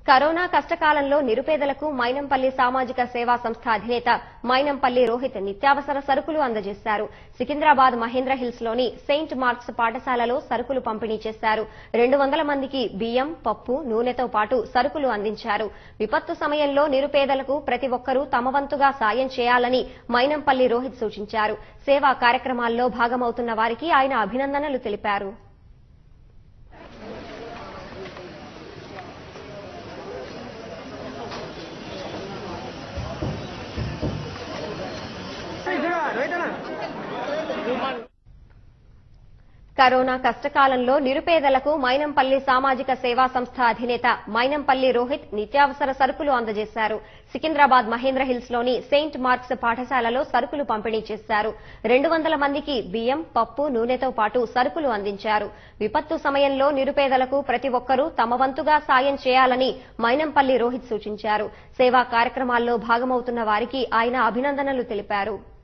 corona కష్టకాలంలో నిరుపేదలకు మైనంపల్లి సామాజిక సేవా సంస్థ అధినేత మైనంపల్లి రోహిత్ నిత్యావసర సరుకులు అందజేశారు సికింద్రాబాద్ మహేంద్ర హిల్స్ లోని సెయింట్ మార్క్స్ పాఠశాలలో సరుకులు పంపిణీ చేశారు రెండు వందల మందికి బియ్యం పప్పు నూనెతో పాటు సరుకులు అందించారు విపత్తు సమయంలో నిరుపేదలకు ప్రతి ఒక్కరూ తమ వంతుగా సాయం చేయాలని మైనంపల్లి రోహిత్ సూచించారు సేవా కార్యక్రమాల్లో భాగమవుతున్న వారికి ఆయన అభినందనలు తెలిపారు కరోనా కష్టకాలంలో నిరుపేదలకు మైనంపల్లి సామాజిక సేవా సంస్థ అధినేత మైనంపల్లి రోహిత్ నిత్యావసర సరుకులు అందజేశారు సికింద్రాబాద్ మహేంద్ర హిల్స్ లోని సెయింట్ మార్క్స్ పాఠశాలలో సరుకులు పంపిణీ చేశారు రెండు వందల మందికి బియ్యం పప్పు నూనెతో పాటు సరుకులు అందించారు విపత్తు సమయంలో నిరుపేదలకు ప్రతి ఒక్కరూ తమ వంతుగా సాయం చేయాలని మైనంపల్లి రోహిత్ సూచించారు సేవా కార్యక్రమాల్లో భాగమవుతున్న వారికి ఆయన అభినందనలు తెలిపారు